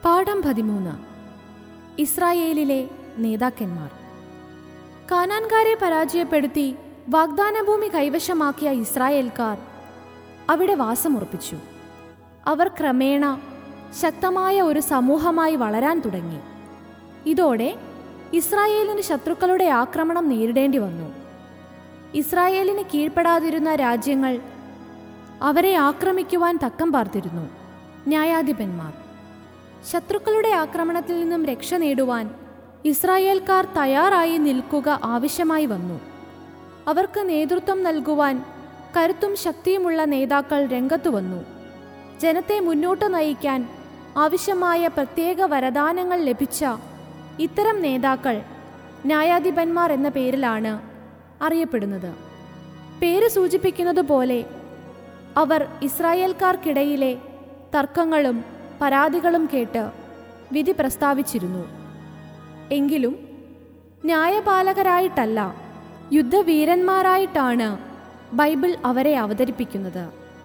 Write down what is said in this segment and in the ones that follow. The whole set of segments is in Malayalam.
പാഠം പതിമൂന്ന് ഇസ്രായേലിലെ നേതാക്കന്മാർ കാനാൻകാരെ പരാജയപ്പെടുത്തി വാഗ്ദാനഭൂമി കൈവശമാക്കിയ ഇസ്രായേൽക്കാർ അവിടെ വാസമുറപ്പിച്ചു അവർ ക്രമേണ ശക്തമായ ഒരു സമൂഹമായി വളരാൻ തുടങ്ങി ഇതോടെ ഇസ്രായേലിന് ശത്രുക്കളുടെ ആക്രമണം നേരിടേണ്ടി വന്നു ഇസ്രായേലിന് കീഴ്പ്പെടാതിരുന്ന രാജ്യങ്ങൾ അവരെ ആക്രമിക്കുവാൻ തക്കം പാർത്തിരുന്നു ന്യായാധിപന്മാർ ശത്രുക്കളുടെ ആക്രമണത്തിൽ നിന്നും രക്ഷ നേടുവാൻ ഇസ്രായേൽക്കാർ തയ്യാറായി നിൽക്കുക ആവശ്യമായി വന്നു അവർക്ക് നേതൃത്വം നൽകുവാൻ കരുത്തും ശക്തിയുമുള്ള നേതാക്കൾ രംഗത്തു വന്നു ജനത്തെ മുന്നോട്ട് നയിക്കാൻ ആവശ്യമായ പ്രത്യേക വരദാനങ്ങൾ ലഭിച്ച ഇത്തരം നേതാക്കൾ ന്യായാധിപന്മാർ എന്ന പേരിലാണ് അറിയപ്പെടുന്നത് പേര് സൂചിപ്പിക്കുന്നത് പോലെ അവർ ഇസ്രായേൽക്കാർക്കിടയിലെ തർക്കങ്ങളും പരാതികളും കേട്ട് വിധി പ്രസ്താവിച്ചിരുന്നു എങ്കിലും ന്യായപാലകരായിട്ടല്ല യുദ്ധവീരന്മാരായിട്ടാണ് ബൈബിൾ അവരെ അവതരിപ്പിക്കുന്നത്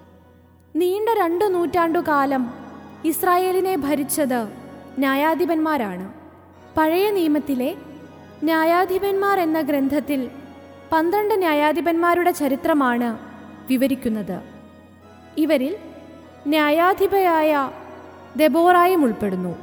നീണ്ട രണ്ടു നൂറ്റാണ്ടുകാലം ഇസ്രായേലിനെ ഭരിച്ചത് ന്യായാധിപന്മാരാണ് പഴയ നിയമത്തിലെ ന്യായാധിപന്മാർ എന്ന ഗ്രന്ഥത്തിൽ പന്ത്രണ്ട് ന്യായാധിപന്മാരുടെ ചരിത്രമാണ് വിവരിക്കുന്നത് ഇവരിൽ ന്യായാധിപയായ ദെബോറായും ഉൾപ്പെടുന്നു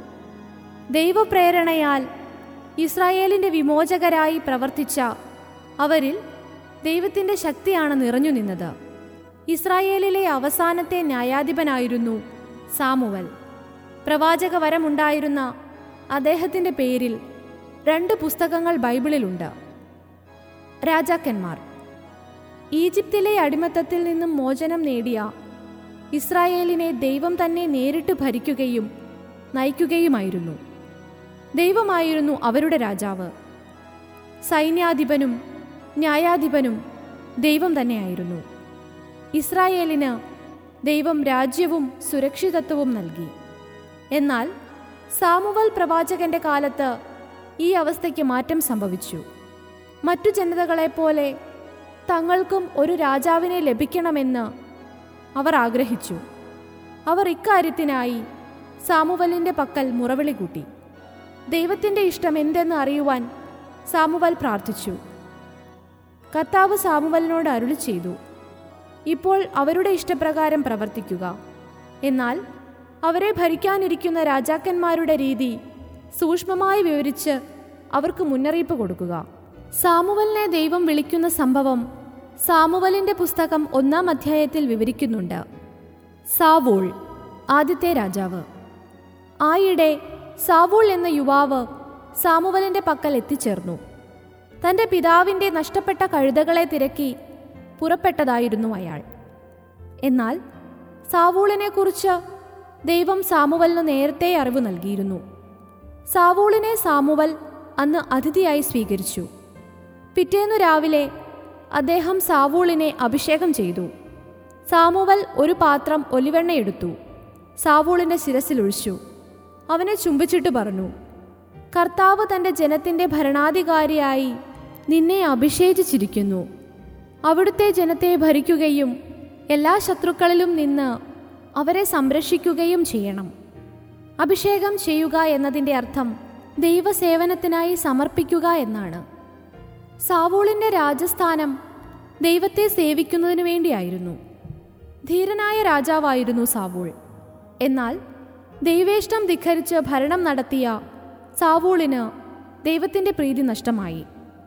ദൈവപ്രേരണയാൽ ഇസ്രായേലിൻ്റെ വിമോചകരായി പ്രവർത്തിച്ച അവരിൽ ദൈവത്തിൻ്റെ ശക്തിയാണ് നിറഞ്ഞു നിന്നത് ഇസ്രായേലിലെ അവസാനത്തെ ന്യായാധിപനായിരുന്നു സാമുവൽ പ്രവാചക വരമുണ്ടായിരുന്ന അദ്ദേഹത്തിൻ്റെ പേരിൽ രണ്ട് പുസ്തകങ്ങൾ ബൈബിളിലുണ്ട് രാജാക്കന്മാർ ഈജിപ്തിലെ അടിമത്തത്തിൽ നിന്നും മോചനം നേടിയ ഇസ്രായേലിനെ ദൈവം തന്നെ നേരിട്ട് ഭരിക്കുകയും നയിക്കുകയുമായിരുന്നു ദൈവമായിരുന്നു അവരുടെ രാജാവ് സൈന്യാധിപനും ന്യായാധിപനും ദൈവം തന്നെയായിരുന്നു ഇസ്രായേലിന് ദൈവം രാജ്യവും സുരക്ഷിതത്വവും നൽകി എന്നാൽ സാമുവൽ പ്രവാചകന്റെ കാലത്ത് ഈ അവസ്ഥയ്ക്ക് മാറ്റം സംഭവിച്ചു മറ്റു ജനതകളെപ്പോലെ തങ്ങൾക്കും ഒരു രാജാവിനെ ലഭിക്കണമെന്ന് അവർ ആഗ്രഹിച്ചു അവർ ഇക്കാര്യത്തിനായി സാമുവലിൻ്റെ പക്കൽ മുറവിളി കൂട്ടി ദൈവത്തിൻ്റെ ഇഷ്ടം എന്തെന്ന് അറിയുവാൻ സാമുവൽ പ്രാർത്ഥിച്ചു കർത്താവ് സാമുവലിനോട് അരുളി ചെയ്തു ഇപ്പോൾ അവരുടെ ഇഷ്ടപ്രകാരം പ്രവർത്തിക്കുക എന്നാൽ അവരെ ഭരിക്കാനിരിക്കുന്ന രാജാക്കന്മാരുടെ രീതി സൂക്ഷ്മമായി വിവരിച്ച് അവർക്ക് മുന്നറിയിപ്പ് കൊടുക്കുക സാമുവലിനെ ദൈവം വിളിക്കുന്ന സംഭവം സാമുവലിന്റെ പുസ്തകം ഒന്നാം അധ്യായത്തിൽ വിവരിക്കുന്നുണ്ട് സാവൂൾ ആദ്യത്തെ രാജാവ് ആയിടെ സാവൂൾ എന്ന യുവാവ് സാമുവലിന്റെ പക്കൽ എത്തിച്ചേർന്നു തന്റെ പിതാവിന്റെ നഷ്ടപ്പെട്ട കഴുതകളെ തിരക്കി പുറപ്പെട്ടതായിരുന്നു അയാൾ എന്നാൽ സാവൂളിനെക്കുറിച്ച് ദൈവം സാമുവലിന് നേരത്തെ അറിവ് നൽകിയിരുന്നു സാവൂളിനെ സാമുവൽ അന്ന് അതിഥിയായി സ്വീകരിച്ചു പിറ്റേന്നു രാവിലെ അദ്ദേഹം സാവൂളിനെ അഭിഷേകം ചെയ്തു സാമുവൽ ഒരു പാത്രം ഒലിവെണ്ണ എടുത്തു സാവൂളിന്റെ ശിരസിലൊഴിച്ചു അവനെ ചുംബിച്ചിട്ട് പറഞ്ഞു കർത്താവ് തൻ്റെ ജനത്തിൻ്റെ ഭരണാധികാരിയായി നിന്നെ അഭിഷേചിച്ചിരിക്കുന്നു അവിടുത്തെ ജനത്തെ ഭരിക്കുകയും എല്ലാ ശത്രുക്കളിലും നിന്ന് അവരെ സംരക്ഷിക്കുകയും ചെയ്യണം അഭിഷേകം ചെയ്യുക എന്നതിൻ്റെ അർത്ഥം ദൈവസേവനത്തിനായി സമർപ്പിക്കുക എന്നാണ് സാവൂളിൻ്റെ രാജസ്ഥാനം ദൈവത്തെ സേവിക്കുന്നതിനു വേണ്ടിയായിരുന്നു ധീരനായ രാജാവായിരുന്നു സാവൂൾ എന്നാൽ ദൈവേഷ്ടം ധിഖരിച്ച് ഭരണം നടത്തിയ സാവൂളിന് ദൈവത്തിൻ്റെ പ്രീതി നഷ്ടമായി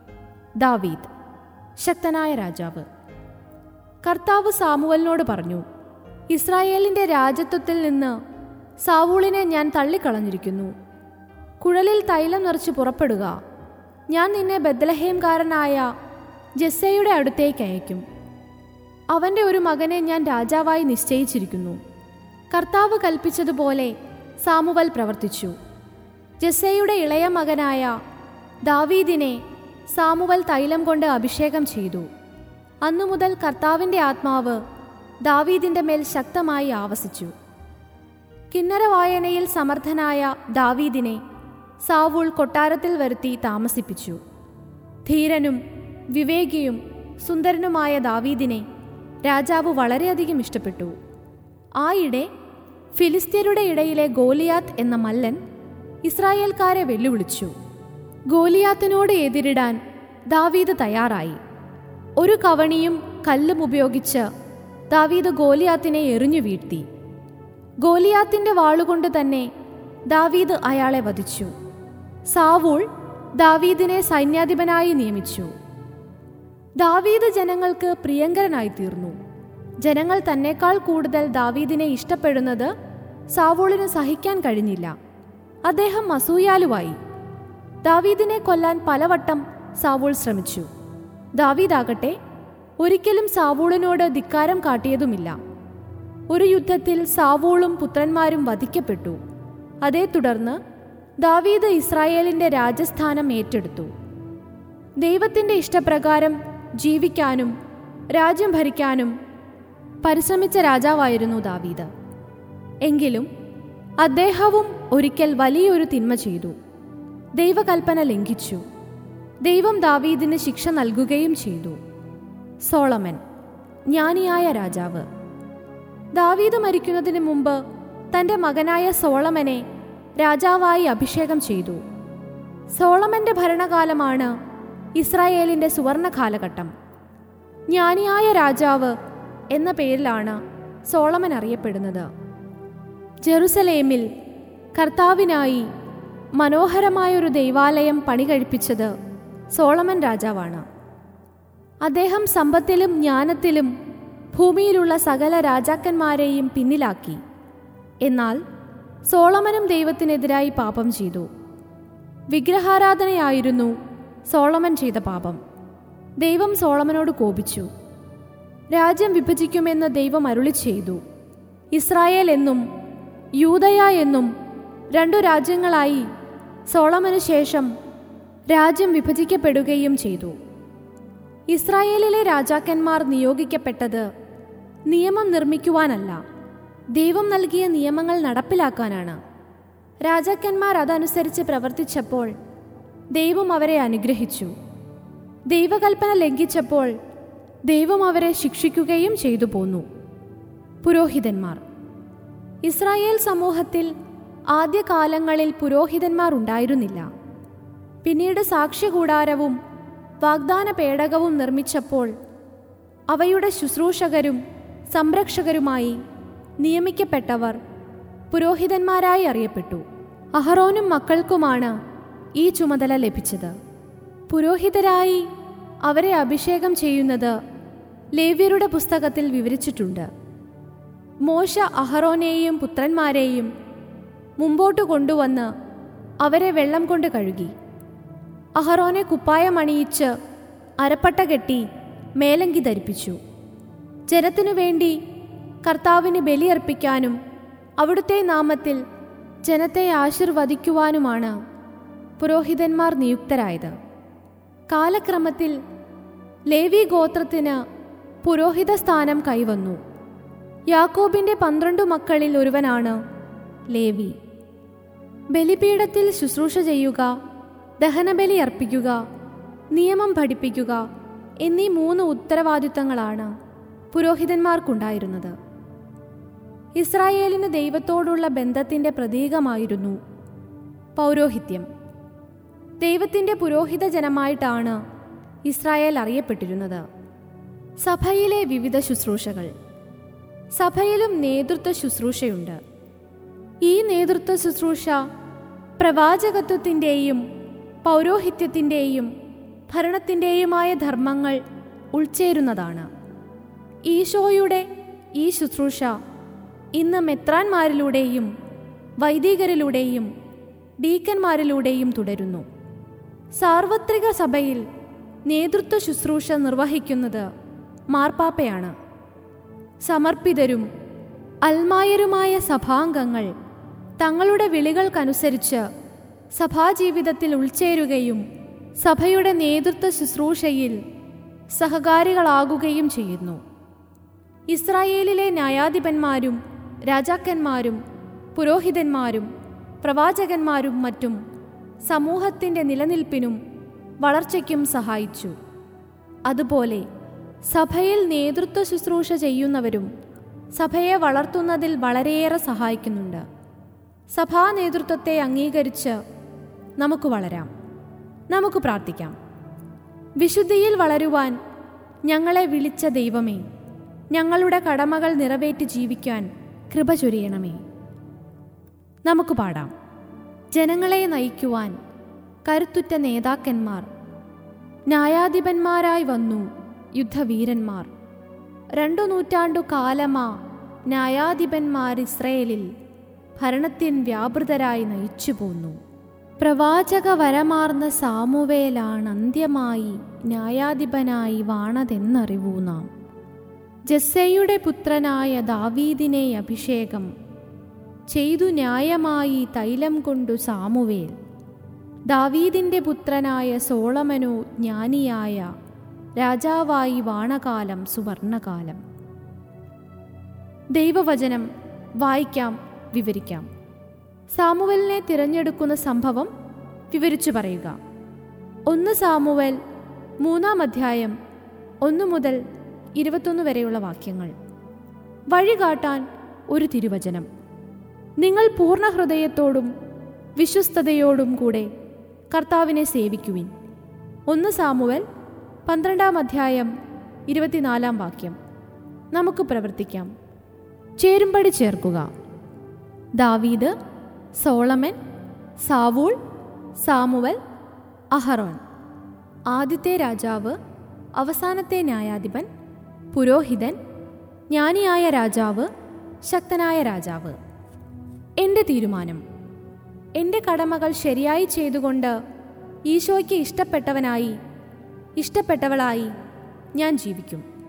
ദാവീദ് ശക്തനായ രാജാവ് കർത്താവ് സാമുവലിനോട് പറഞ്ഞു ഇസ്രായേലിൻ്റെ രാജ്യത്വത്തിൽ നിന്ന് സാവൂളിനെ ഞാൻ തള്ളിക്കളഞ്ഞിരിക്കുന്നു കുഴലിൽ തൈലം നിറച്ച് പുറപ്പെടുക ഞാൻ നിന്നെ ബദ്ലഹേംകാരനായ ജെസ്സയുടെ അടുത്തേക്ക് അയക്കും അവൻ്റെ ഒരു മകനെ ഞാൻ രാജാവായി നിശ്ചയിച്ചിരിക്കുന്നു കർത്താവ് കൽപ്പിച്ചതുപോലെ സാമുവൽ പ്രവർത്തിച്ചു ജെസ്സയുടെ ഇളയ മകനായ ദാവീദിനെ സാമുവൽ തൈലം കൊണ്ട് അഭിഷേകം ചെയ്തു അന്നു മുതൽ കർത്താവിൻ്റെ ആത്മാവ് ദാവീദിൻ്റെ മേൽ ശക്തമായി ആവസിച്ചു കിന്നര വായനയിൽ സമർത്ഥനായ ദാവീദിനെ സാവൂൾ കൊട്ടാരത്തിൽ വരുത്തി താമസിപ്പിച്ചു ധീരനും വിവേകിയും സുന്ദരനുമായ ദാവീദിനെ രാജാവ് വളരെയധികം ഇഷ്ടപ്പെട്ടു ആയിടെ ഫിലിസ്ത്യരുടെ ഇടയിലെ ഗോലിയാത്ത് എന്ന മല്ലൻ ഇസ്രായേൽക്കാരെ വെല്ലുവിളിച്ചു ഗോലിയാത്തിനോട് എതിരിടാൻ ദാവീദ് തയ്യാറായി ഒരു കവണിയും കല്ലും ഉപയോഗിച്ച് ദാവീദ് ഗോലിയാത്തിനെ എറിഞ്ഞു വീഴ്ത്തി ഗോലിയാത്തിന്റെ വാളുകൊണ്ട് തന്നെ ദാവീദ് അയാളെ വധിച്ചു സാവൂൾ ദാവീദിനെ സൈന്യാധിപനായി നിയമിച്ചു ദാവീദ് ജനങ്ങൾക്ക് പ്രിയങ്കരനായി തീർന്നു ജനങ്ങൾ തന്നെക്കാൾ കൂടുതൽ ദാവീദിനെ ഇഷ്ടപ്പെടുന്നത് സാവൂളിന് സഹിക്കാൻ കഴിഞ്ഞില്ല അദ്ദേഹം അസൂയാലുവായി ദാവീദിനെ കൊല്ലാൻ പലവട്ടം സാവൂൾ ശ്രമിച്ചു ദാവീദാകട്ടെ ഒരിക്കലും സാവൂളിനോട് ധിക്കാരം കാട്ടിയതുമില്ല ഒരു യുദ്ധത്തിൽ സാവൂളും പുത്രന്മാരും വധിക്കപ്പെട്ടു അതേ തുടർന്ന് ദാവീദ് ഇസ്രായേലിന്റെ രാജസ്ഥാനം ഏറ്റെടുത്തു ദൈവത്തിന്റെ ഇഷ്ടപ്രകാരം ജീവിക്കാനും രാജ്യം ഭരിക്കാനും പരിശ്രമിച്ച രാജാവായിരുന്നു ദാവീദ് എങ്കിലും അദ്ദേഹവും ഒരിക്കൽ വലിയൊരു തിന്മ ചെയ്തു ദൈവകൽപ്പന ലംഘിച്ചു ദൈവം ദാവീദിന് ശിക്ഷ നൽകുകയും ചെയ്തു സോളമൻ ജ്ഞാനിയായ രാജാവ് ദാവീദ് മരിക്കുന്നതിന് മുമ്പ് തന്റെ മകനായ സോളമനെ രാജാവായി അഭിഷേകം ചെയ്തു സോളമന്റെ ഭരണകാലമാണ് ഇസ്രായേലിന്റെ സുവർണ കാലഘട്ടം ജ്ഞാനിയായ രാജാവ് എന്ന പേരിലാണ് സോളമൻ അറിയപ്പെടുന്നത് ജെറുസലേമിൽ കർത്താവിനായി മനോഹരമായൊരു ദൈവാലയം പണി കഴിപ്പിച്ചത് സോളമൻ രാജാവാണ് അദ്ദേഹം സമ്പത്തിലും ജ്ഞാനത്തിലും ഭൂമിയിലുള്ള സകല രാജാക്കന്മാരെയും പിന്നിലാക്കി എന്നാൽ സോളമനും ദൈവത്തിനെതിരായി പാപം ചെയ്തു വിഗ്രഹാരാധനയായിരുന്നു സോളമൻ ചെയ്ത പാപം ദൈവം സോളമനോട് കോപിച്ചു രാജ്യം വിഭജിക്കുമെന്ന് ദൈവം അരുളി ചെയ്തു ഇസ്രായേൽ എന്നും യൂതയ എന്നും രണ്ടു രാജ്യങ്ങളായി സോളമനു ശേഷം രാജ്യം വിഭജിക്കപ്പെടുകയും ചെയ്തു ഇസ്രായേലിലെ രാജാക്കന്മാർ നിയോഗിക്കപ്പെട്ടത് നിയമം നിർമ്മിക്കുവാനല്ല ദൈവം നൽകിയ നിയമങ്ങൾ നടപ്പിലാക്കാനാണ് രാജാക്കന്മാർ അതനുസരിച്ച് പ്രവർത്തിച്ചപ്പോൾ ദൈവം അവരെ അനുഗ്രഹിച്ചു ദൈവകൽപ്പന ലംഘിച്ചപ്പോൾ ദൈവം അവരെ ശിക്ഷിക്കുകയും ചെയ്തു പോന്നു പുരോഹിതന്മാർ ഇസ്രായേൽ സമൂഹത്തിൽ ആദ്യകാലങ്ങളിൽ പുരോഹിതന്മാർ ഉണ്ടായിരുന്നില്ല പിന്നീട് സാക്ഷ്യകൂടാരവും വാഗ്ദാന പേടകവും നിർമ്മിച്ചപ്പോൾ അവയുടെ ശുശ്രൂഷകരും സംരക്ഷകരുമായി നിയമിക്കപ്പെട്ടവർ പുരോഹിതന്മാരായി അറിയപ്പെട്ടു അഹറോനും മക്കൾക്കുമാണ് ഈ ചുമതല ലഭിച്ചത് പുരോഹിതരായി അവരെ അഭിഷേകം ചെയ്യുന്നത് ലേവ്യരുടെ പുസ്തകത്തിൽ വിവരിച്ചിട്ടുണ്ട് മോശ അഹറോനെയും പുത്രന്മാരെയും മുമ്പോട്ട് കൊണ്ടുവന്ന് അവരെ വെള്ളം കൊണ്ട് കഴുകി അഹറോനെ കുപ്പായമണിയിച്ച് അരപ്പട്ട കെട്ടി മേലങ്കി ധരിപ്പിച്ചു ജനത്തിനു വേണ്ടി കർത്താവിന് ബലിയർപ്പിക്കാനും അവിടുത്തെ നാമത്തിൽ ജനത്തെ ആശീർവദിക്കുവാനുമാണ് പുരോഹിതന്മാർ നിയുക്തരായത് കാലക്രമത്തിൽ ലേവി ഗോത്രത്തിന് പുരോഹിത സ്ഥാനം കൈവന്നു യാക്കോബിന്റെ പന്ത്രണ്ടു മക്കളിൽ ഒരുവനാണ് ലേവി ബലിപീഠത്തിൽ ശുശ്രൂഷ ചെയ്യുക ദഹനബലി അർപ്പിക്കുക നിയമം പഠിപ്പിക്കുക എന്നീ മൂന്ന് ഉത്തരവാദിത്തങ്ങളാണ് പുരോഹിതന്മാർക്കുണ്ടായിരുന്നത് ഇസ്രായേലിന് ദൈവത്തോടുള്ള ബന്ധത്തിന്റെ പ്രതീകമായിരുന്നു പൗരോഹിത്യം ദൈവത്തിന്റെ പുരോഹിത ജനമായിട്ടാണ് ഇസ്രായേൽ അറിയപ്പെട്ടിരുന്നത് സഭയിലെ വിവിധ ശുശ്രൂഷകൾ സഭയിലും നേതൃത്വ ശുശ്രൂഷയുണ്ട് ഈ നേതൃത്വ ശുശ്രൂഷ പ്രവാചകത്വത്തിൻ്റെയും പൗരോഹിത്യത്തിൻ്റെയും ഭരണത്തിൻ്റെയുമായ ധർമ്മങ്ങൾ ഉൾച്ചേരുന്നതാണ് ഈശോയുടെ ഈ ശുശ്രൂഷ ഇന്ന് മെത്രാന്മാരിലൂടെയും വൈദികരിലൂടെയും ഡീക്കന്മാരിലൂടെയും തുടരുന്നു സാർവത്രിക സഭയിൽ നേതൃത്വ ശുശ്രൂഷ നിർവഹിക്കുന്നത് മാർപ്പാപ്പയാണ് സമർപ്പിതരും അൽമായരുമായ സഭാംഗങ്ങൾ തങ്ങളുടെ വിളികൾക്കനുസരിച്ച് സഭാജീവിതത്തിൽ ഉൾച്ചേരുകയും സഭയുടെ നേതൃത്വ ശുശ്രൂഷയിൽ സഹകാരികളാകുകയും ചെയ്യുന്നു ഇസ്രായേലിലെ ന്യായാധിപന്മാരും രാജാക്കന്മാരും പുരോഹിതന്മാരും പ്രവാചകന്മാരും മറ്റും സമൂഹത്തിൻ്റെ നിലനിൽപ്പിനും വളർച്ചയ്ക്കും സഹായിച്ചു അതുപോലെ സഭയിൽ നേതൃത്വ ശുശ്രൂഷ ചെയ്യുന്നവരും സഭയെ വളർത്തുന്നതിൽ വളരെയേറെ സഹായിക്കുന്നുണ്ട് സഭാ നേതൃത്വത്തെ അംഗീകരിച്ച് നമുക്ക് വളരാം നമുക്ക് പ്രാർത്ഥിക്കാം വിശുദ്ധിയിൽ വളരുവാൻ ഞങ്ങളെ വിളിച്ച ദൈവമേ ഞങ്ങളുടെ കടമകൾ നിറവേറ്റി ജീവിക്കാൻ കൃപ ചൊരിയണമേ നമുക്ക് പാടാം ജനങ്ങളെ നയിക്കുവാൻ കരുത്തുറ്റ നേതാക്കന്മാർ ന്യായാധിപന്മാരായി വന്നു യുദ്ധവീരന്മാർ രണ്ടു നൂറ്റാണ്ടു കാലമാ ന്യായാധിപന്മാർ ഇസ്രയേലിൽ ഭരണത്തിൻ വ്യാപൃതരായി നയിച്ചു പോന്നു പ്രവാചക വരമാർന്ന സാമുവേലാണ് അന്ത്യമായി ന്യായാധിപനായി വാണതെന്നറിവൂ നാം ജസ്സയുടെ പുത്രനായ ദാവീദിനെ അഭിഷേകം ചെയ്തു ന്യായമായി തൈലം കൊണ്ടു സാമുവേൽ ദാവീദിൻ്റെ പുത്രനായ സോളമനോ ജ്ഞാനിയായ രാജാവായി വാണകാലം സുവർണകാലം ദൈവവചനം വായിക്കാം വിവരിക്കാം സാമുവലിനെ തിരഞ്ഞെടുക്കുന്ന സംഭവം വിവരിച്ചു പറയുക ഒന്ന് സാമുവൽ മൂന്നാം അധ്യായം ഒന്ന് മുതൽ ഇരുപത്തൊന്ന് വരെയുള്ള വാക്യങ്ങൾ വഴി കാട്ടാൻ ഒരു തിരുവചനം നിങ്ങൾ പൂർണ്ണ ഹൃദയത്തോടും വിശ്വസ്തയോടും കൂടെ കർത്താവിനെ സേവിക്കുവിൻ ഒന്ന് സാമുവൽ പന്ത്രണ്ടാം അധ്യായം ഇരുപത്തിനാലാം വാക്യം നമുക്ക് പ്രവർത്തിക്കാം ചേരുംപടി ചേർക്കുക ദാവീദ് സോളമൻ സാവൂൾ സാമുവൽ അഹറോൻ ആദ്യത്തെ രാജാവ് അവസാനത്തെ ന്യായാധിപൻ പുരോഹിതൻ ജ്ഞാനിയായ രാജാവ് ശക്തനായ രാജാവ് എൻ്റെ തീരുമാനം എൻ്റെ കടമകൾ ശരിയായി ചെയ്തുകൊണ്ട് ഈശോയ്ക്ക് ഇഷ്ടപ്പെട്ടവനായി ഇഷ്ടപ്പെട്ടവളായി ഞാൻ ജീവിക്കും